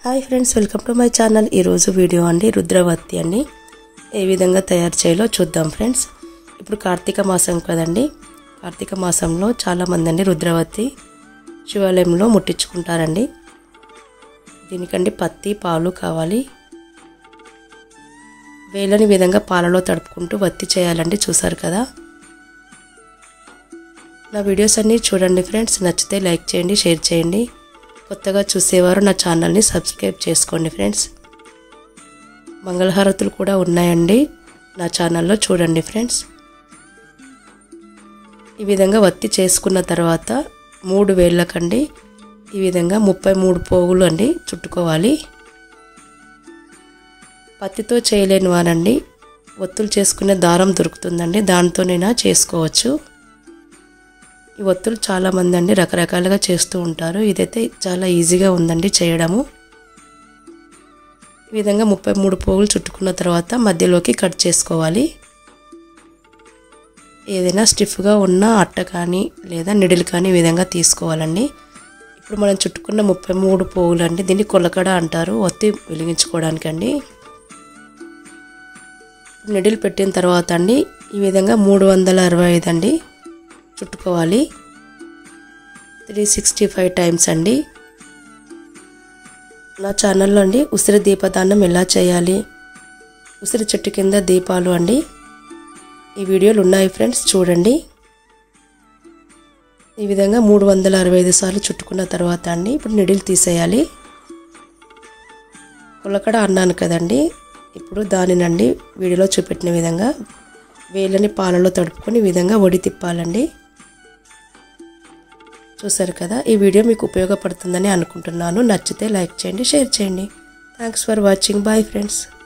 hi friends welcome to my channel ఈరోజు video అండి రుద్రవతి అండి ఏ విధంగా తయారు చేయాలో చూద్దాం ఫ్రెండ్స్ ఇప్పుడు కార్తీక మాసం కదండి కార్తీక మాసంలో చాలామంది అండి రుద్రవతి శివాలయంలో ముట్టించుకుంటారండి దీనికండి పత్తి పాలు కావాలి వేలని విధంగా పాలలో తడుపుకుంటూ వత్తి చేయాలండి చూసారు కదా నా వీడియోస్ అన్నీ చూడండి ఫ్రెండ్స్ నచ్చితే లైక్ చేయండి షేర్ చేయండి కొత్తగా చూసేవారు నా ఛానల్ని సబ్స్క్రైబ్ చేసుకోండి ఫ్రెండ్స్ మంగళహారతులు కూడా ఉన్నాయండి నా ఛానల్లో చూడండి ఫ్రెండ్స్ ఈ విధంగా వత్తి చేసుకున్న తర్వాత మూడు వేళ్ళకండి ఈ విధంగా ముప్పై మూడు పోగులు అండి చుట్టుకోవాలి పత్తితో చేయలేని వారండి ఒత్తులు చేసుకునే దారం దొరుకుతుందండి దాంతోనైనా చేసుకోవచ్చు ఈ ఒత్తులు చాలామంది అండి రకరకాలుగా చేస్తూ ఉంటారు ఇదైతే చాలా ఈజీగా ఉందండి చేయడము ఈ విధంగా ముప్పై మూడు పోగులు చుట్టుకున్న తర్వాత మధ్యలోకి కట్ చేసుకోవాలి ఏదైనా స్టిఫ్గా ఉన్న అట్ట కానీ లేదా నిడిల్ కానీ ఈ విధంగా తీసుకోవాలండి ఇప్పుడు మనం చుట్టుకున్న ముప్పై మూడు పోగులు అండి దీన్ని కొలకడ అంటారు ఒత్తి వెలిగించుకోవడానికండి నిడిల్ పెట్టిన తర్వాత అండి ఈ విధంగా మూడు వందల అరవై ఐదు అండి చుట్టుకోవాలి త్రీ సిక్స్టీ ఫైవ్ టైమ్స్ అండి నా ఛానల్లో అండి ఉసిరి దీపదానం ఎలా చేయాలి ఉసిరి చెట్టు కింద దీపాలు అండి ఈ వీడియోలు ఉన్నాయి ఫ్రెండ్స్ చూడండి ఈ విధంగా మూడు వందల అరవై ఐదు సార్లు చుట్టుకున్న తర్వాత అండి ఇప్పుడు నిడిలు తీసేయాలి కులకడ అన్నాను కదండి ఇప్పుడు దానినండి వీడియోలో చూపెట్టిన విధంగా వేళ్ళని పాలలో తడుపుకొని ఈ విధంగా వడి తిప్పాలండి చూసారు కదా ఈ వీడియో మీకు ఉపయోగపడుతుందని అనుకుంటున్నాను నచ్చితే లైక్ చేయండి షేర్ చేయండి thanks for watching bye friends